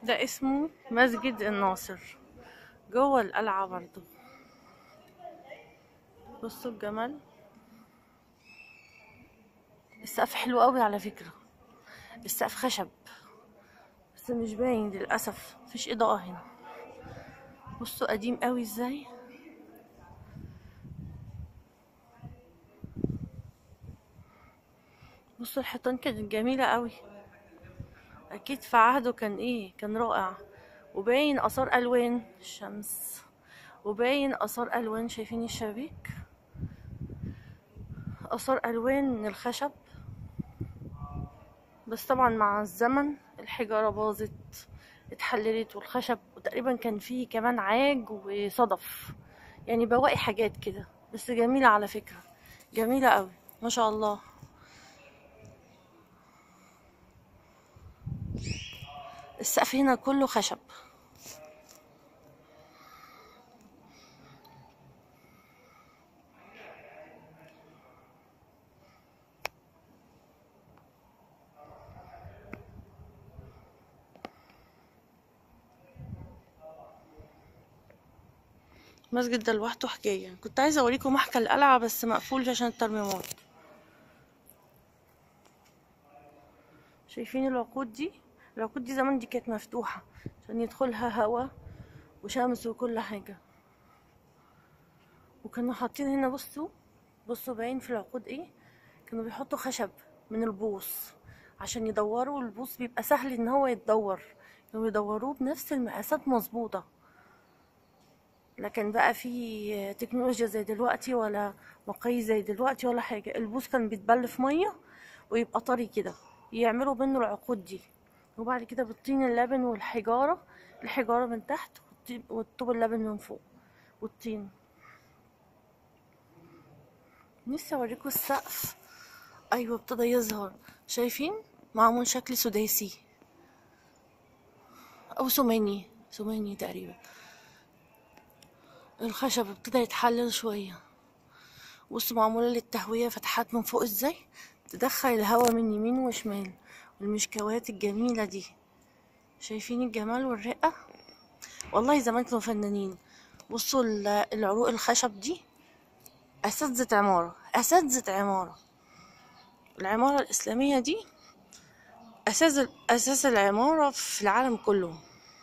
ده اسمه مسجد الناصر جوه القلعة برضو بصوا الجمال السقف حلو قوي على فكرة السقف خشب بس مش باين للأسف مفيش إضاءة هنا بصوا قديم قوي ازاي بصوا الحيطان كانت جميلة قوي أكيد في عهده كان إيه كان رائع وباين آثار ألوان الشمس وباين آثار ألوان شايفين الشبابيك آثار ألوان من الخشب بس طبعا مع الزمن الحجارة باظت اتحللت والخشب وتقريبا كان فيه كمان عاج وصدف يعني بواقي حاجات كده بس جميلة على فكرة جميلة قوي ما شاء الله السقف هنا كله خشب المسجد ده لوحده حكاية كنت عايزة اوريكم محكى القلعة بس مقفول عشان الترميمات شايفين العقود دي العقود دي زمان دي كانت مفتوحة عشان يدخلها هوا وشمس وكل حاجة وكانوا حاطين هنا بصوا بصوا باين في العقود ايه كانوا بيحطوا خشب من البوص عشان يدوروا البوص بيبقى سهل ان هو يتدور كانوا يدوروه بنفس المقاسات مظبوطة لكن بقى في تكنولوجيا زي دلوقتي ولا مقاييس زي دلوقتي ولا حاجة البوص كان بيتبل في مية ويبقى طري كده يعملوا منه العقود دي وبعد كده بالطين اللبن والحجارة الحجارة من تحت والطي- والطوب اللبن من فوق والطين نفسي اوريكم السقف ايوه ابتدى يظهر شايفين معمول شكل سداسي او ثماني ثماني تقريبا الخشب ابتدى يتحلل شوية بصوا معمولة للتهوية فتحات من فوق ازاي تدخل الهواء من يمين وشمال والمشكوات الجميلة دي شايفين الجمال والرقة والله زمان كانوا فنانين بصوا ال- العروق الخشب دي أساتذة عمارة أساتذة عمارة العمارة الإسلامية دي أساس أساس العمارة في العالم كله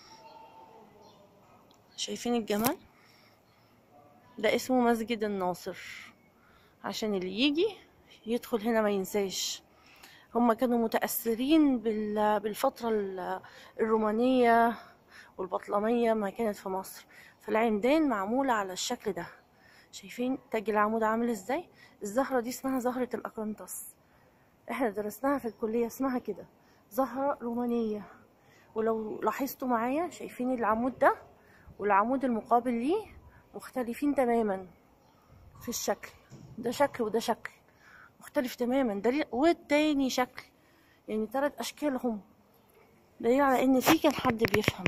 شايفين الجمال ده اسمه مسجد الناصر عشان اللي يجي يدخل هنا ما ينساش هم كانوا متأثرين بال- بالفترة ال- الرومانية والبطلمية ما كانت في مصر فالعمدان معمولة على الشكل ده شايفين تاج العمود عامل ازاي الزهرة دي اسمها زهرة الأقنطس احنا درسناها في الكلية اسمها كده زهرة رومانية ولو لاحظتوا معايا شايفين العمود ده والعمود المقابل ليه مختلفين تماما في الشكل ده شكل وده شكل مختلف تماما دليل والتاني شكل يعني تلات اشكالهم دليل على ان في كان حد بيفهم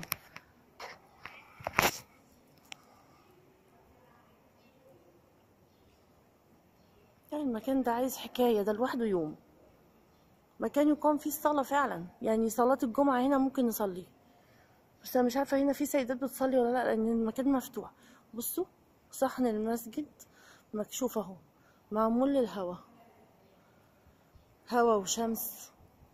كان المكان ده عايز حكاية ده لوحده يوم مكان يقام فيه الصلاة فعلا يعني صلاة الجمعة هنا ممكن نصلي بس انا مش عارفة هنا في سيدات بتصلي ولا لا لان المكان مفتوح بصوا صحن المسجد مكشوف اهو معمول للهوا هوا وشمس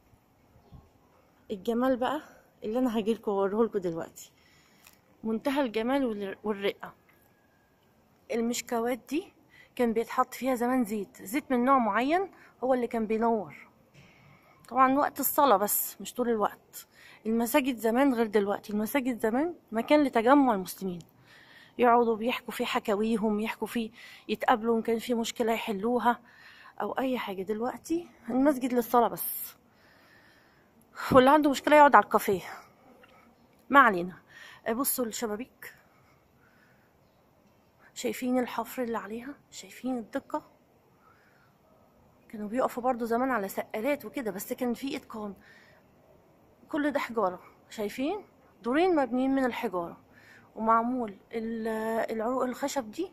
الجمال بقى اللي انا هجيلكوا واوريهولكوا دلوقتي منتهى الجمال والر- والرقة المشكوات دي كان بيتحط فيها زمان زيت زيت من نوع معين هو اللي كان بينور طبعا وقت الصلاة بس مش طول الوقت المساجد زمان غير دلوقتي المساجد زمان مكان لتجمع المسلمين يقعدوا بيحكوا فيه حكاويهم يحكوا فيه يتقابلوا ان كان في مشكلة يحلوها او اي حاجة دلوقتي المسجد للصلاة بس واللي عنده مشكلة يقعد على الكافيه ما علينا بصوا الشبابيك شايفين الحفر اللي عليها شايفين الدقة كانوا بيقفوا برضو زمان على سقالات وكده بس كان في اتقان كل ده حجارة شايفين دورين مبنيين من الحجارة ومعمول ال- العروق الخشب دي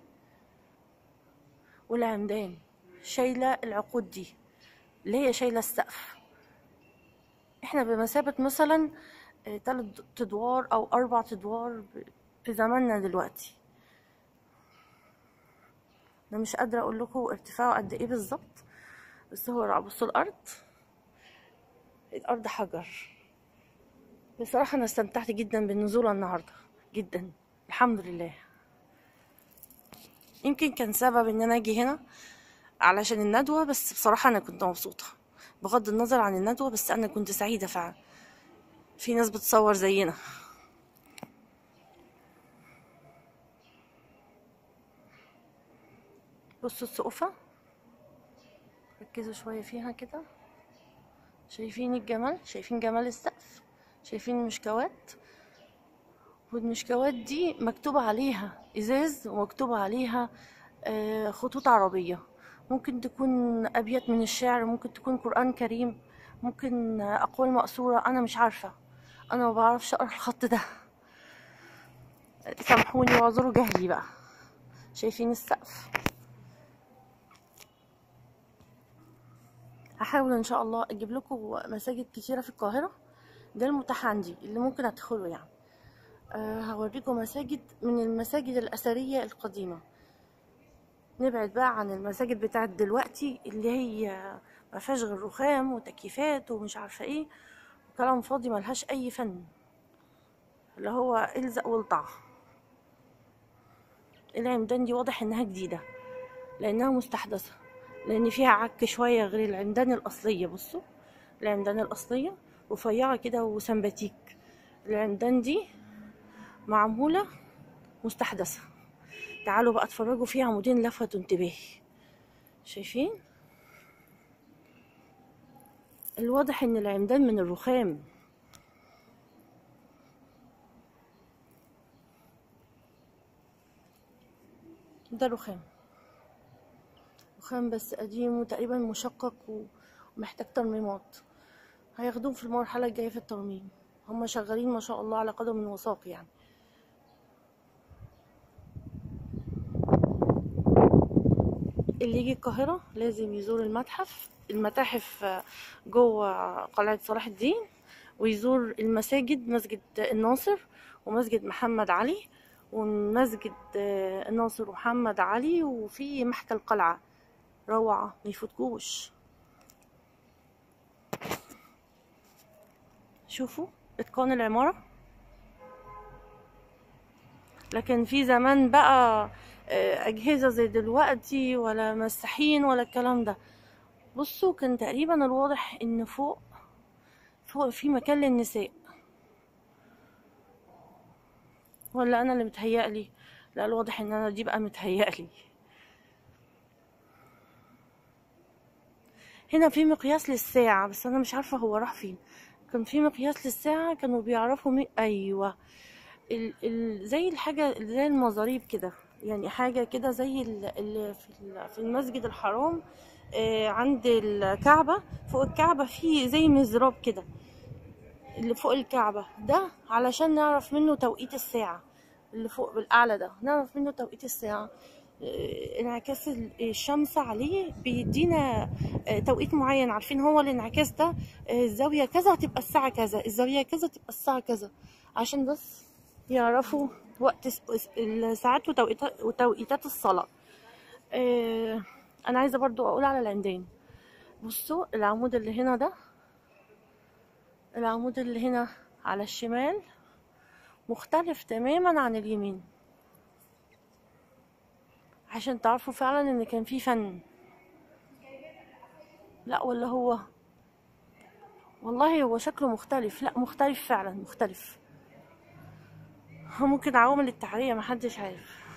والعمدان شايلة العقود دي اللي هي شايلة السقف احنا بمثابة مثلا آه، تلت ادوار او اربع ادوار في زماننا دلوقتي انا مش قادره اقول لكم ارتفاعه قد ايه بالظبط بس هو بصوا الارض الارض حجر بصراحه انا استمتعت جدا بالنزول النهارده جدا الحمد لله يمكن كان سبب ان انا اجي هنا علشان الندوه بس بصراحه انا كنت مبسوطه بغض النظر عن الندوه بس انا كنت سعيده فعلا في ناس بتصور زينا بصوا السقوفة ركزوا شوية فيها كده شايفين الجمال شايفين جمال السقف شايفين المشكوات والمشكوات دي مكتوب عليها ازاز ومكتوب عليها آه، خطوط عربية ممكن تكون ابيات من الشعر ممكن تكون قرآن كريم ممكن اقوال مقصورة انا مش عارفة انا ما بعرفش اقرا الخط ده سامحوني واعذروا جهلي بقى شايفين السقف هحاول ان شاء الله اجيب لكم مساجد كتيره في القاهره ده المتاح عندي اللي ممكن ادخله يعني أه هوريكم مساجد من المساجد الاثريه القديمه نبعد بقى عن المساجد بتاعت دلوقتي اللي هي ما فيهاش غير رخام وتكييفات ومش عارفه ايه وكلام فاضي ملهاش اي فن اللي هو الزق والطع العمدان دي واضح انها جديده لانها مستحدثه لان فيها عك شويه غير العمدان الاصليه بصوا العمدان الاصليه رفيعه كده وسمباتيك العمدان دي معموله مستحدثه تعالوا بقى اتفرجوا فيها عمودين لفتوا انتباهي شايفين الواضح ان العمدان من الرخام ده رخام رخام بس قديم وتقريبا مشقق ومحتاج ترميمات هياخدوه في المرحلة الجاية في الترميم هما شغالين ما شاء الله على قدم وساق يعني اللي يجي القاهرة لازم يزور المتحف المتاحف جوه قلعة صلاح الدين ويزور المساجد مسجد الناصر ومسجد محمد علي ومسجد الناصر ومحمد علي وفي محكى القلعة روعة ميفوتكوش شوفوا اتقان العمارة لكن في زمان بقى أجهزة زي دلوقتي ولا مساحين ولا الكلام ده بصوا كان تقريبا الواضح ان فوق فوق في مكان للنساء ولا انا اللي متهيألي لا الواضح ان انا دي بقى متهيألي هنا في مقياس للساعة بس انا مش عارفة هو راح فين كان في مقياس للساعة كانوا بيعرفوا مي... ايوه ال... ال... زي الحاجة زي المزاريب كده يعني حاجة كده زي ال... ال... في, ال... في المسجد الحرام آه عند الكعبة فوق الكعبة في زي مزراب كده اللي فوق الكعبة ده علشان نعرف منه توقيت الساعة اللي فوق بالأعلى ده نعرف منه توقيت الساعة آه انعكاس الشمس عليه بيدينا آه توقيت معين عارفين هو الانعكاس ده الزاوية كذا هتبقى الساعة كذا الزاوية كذا تبقى الساعة كذا عشان بس يعرفوا وقت الساعات وتوقيتات الصلاة انا عايزة برضو اقول على العمدان بصوا العمود اللي هنا ده العمود اللي هنا على الشمال مختلف تماما عن اليمين عشان تعرفوا فعلا ان كان في فن لا ولا هو والله هو شكله مختلف لا مختلف فعلا مختلف ممكن عوامل التعرية محدش عارف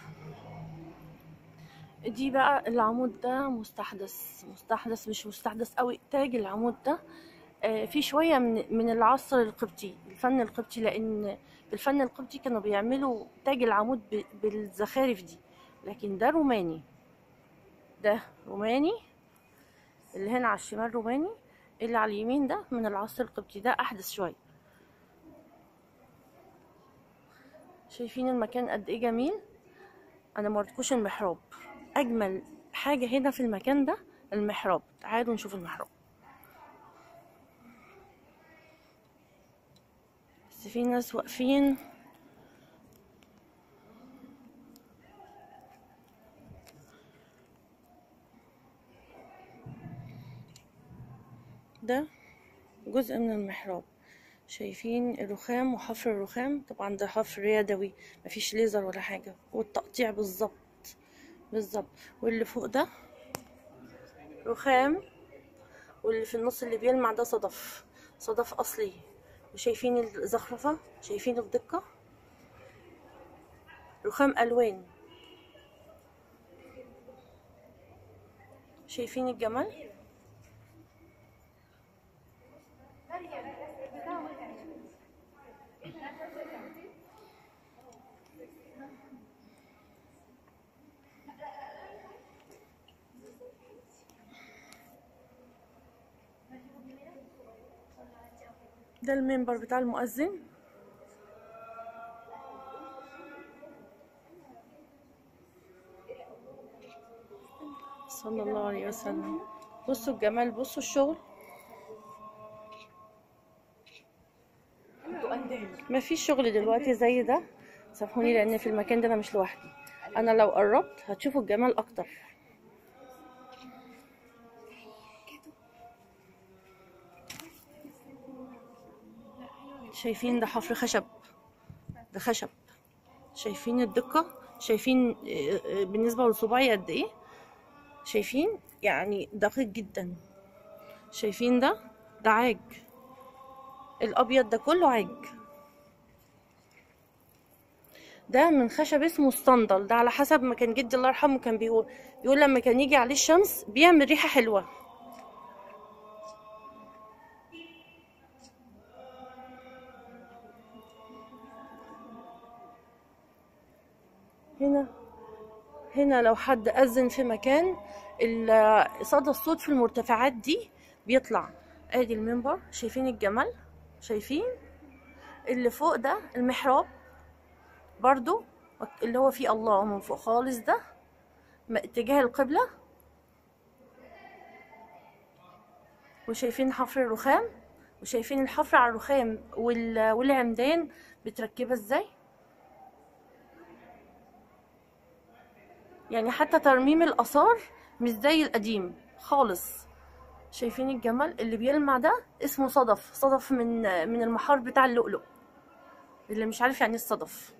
دي بقى العمود ده مستحدث مستحدث مش مستحدث قوي تاج العمود ده آه في شويه من من العصر القبطي الفن القبطي لان الفن القبطي كانوا بيعملوا تاج العمود بالزخارف دي لكن ده روماني ده روماني اللي هنا على الشمال روماني اللي على اليمين ده من العصر القبطي ده احدث شويه شايفين المكان قد ايه جميل انا مرتكوش المحراب اجمل حاجه هنا في المكان ده المحراب تعالوا نشوف المحراب بس في ناس واقفين ده جزء من المحراب شايفين الرخام وحفر الرخام طبعا ده حفر يدوي مفيش ليزر ولا حاجة والتقطيع بالظبط بالظبط واللي فوق ده رخام واللي في النص اللي بيلمع ده صدف صدف اصلي وشايفين الزخرفة شايفين الدقة رخام الوان شايفين الجمال ده المنبر بتاع المؤذن صلى الله عليه وسلم بصوا الجمال بصوا الشغل ما فيش شغل دلوقتي زي ده سامحوني لان في المكان ده انا مش لوحدي انا لو قربت هتشوفوا الجمال اكتر شايفين ده حفر خشب ده خشب شايفين الدقة شايفين آه، آه، بالنسبة لصباعي قد ايه شايفين يعني دقيق جدا شايفين ده ده عاج الابيض ده كله عاج ده من خشب اسمه الصندل ده على حسب ما كان جدي الله يرحمه كان بيقول بيقول لما كان يجي عليه الشمس بيعمل ريحة حلوة هنا هنا لو حد أذن في مكان ال- صدى الصوت في المرتفعات دي بيطلع ادي المنبر شايفين الجمال شايفين اللي فوق ده المحراب برضو اللي هو فيه الله من فوق خالص ده م- اتجاه القبلة وشايفين حفر الرخام وشايفين الحفر على الرخام وال- والعمدان متركبة ازاي يعني حتى ترميم الآثار مش زي القديم خالص شايفين الجمال اللي بيلمع ده اسمه صدف صدف من من المحار بتاع اللؤلؤ اللي مش عارف يعني إيه الصدف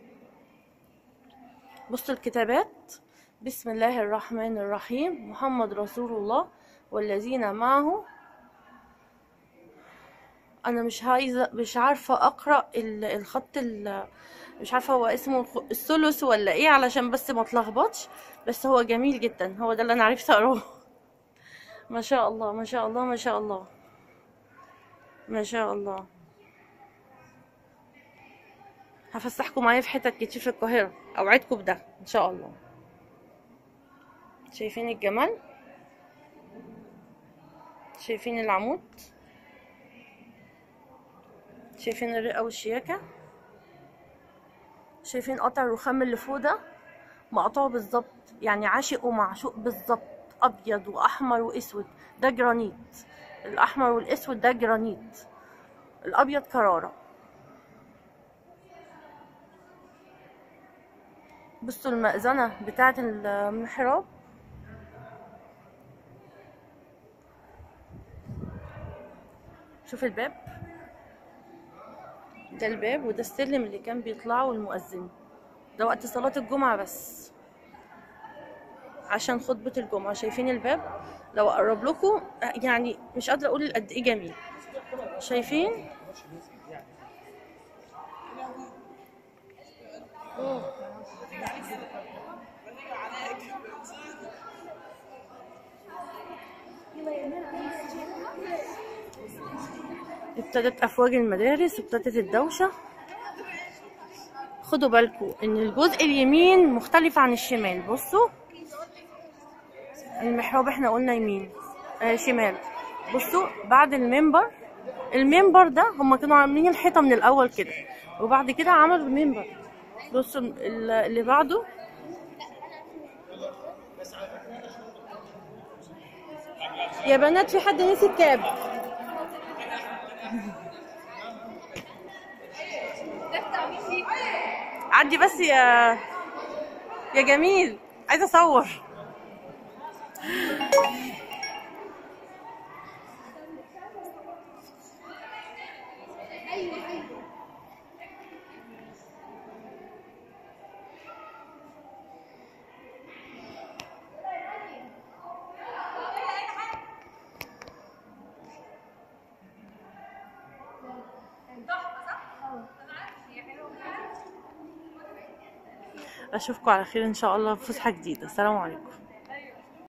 بصوا الكتابات بسم الله الرحمن الرحيم محمد رسول الله والذين معه انا مش عايزه مش عارفه اقرا ال- الخط ال- مش عارفه هو اسمه الخ- الثلث ولا ايه علشان بس ما اتلخبطش بس هو جميل جدا هو ده اللي انا عرفت اقراه ما شاء الله ما شاء الله ما شاء الله ما شاء الله هفسحكم معايا في حتت كتير في القاهره اوعدكم بده ان شاء الله شايفين الجمال شايفين العمود شايفين الرئة والشياكة شايفين قطع الرخام اللي فوق ده مقطوع بالظبط يعني عاشق ومعشوق بالظبط ابيض واحمر واسود ده جرانيت الاحمر والاسود ده جرانيت الابيض كرارة بصوا المأذنة بتاعة المحراب شوف الباب ده الباب وده السلم اللي كان بيطلعه المؤذن ده وقت صلاة الجمعة بس عشان خطبة الجمعة شايفين الباب لو اقرب لكم يعني مش قادرة اقول قد ايه جميل شايفين ابتدت افواج المدارس وابتدت الدوشة خدوا بالكم ان الجزء اليمين مختلف عن الشمال بصوا المحراب احنا قلنا يمين آه شمال بصوا بعد المنبر المنبر ده هما كانوا عاملين الحيطة من الاول كده وبعد كده عملوا المنبر بصوا ال- اللي بعده يا بنات في حد نسي الكاب عدي بس يا يا جميل عايزه اصور اشوفكم على خير ان شاء الله في فسحه جديده السلام عليكم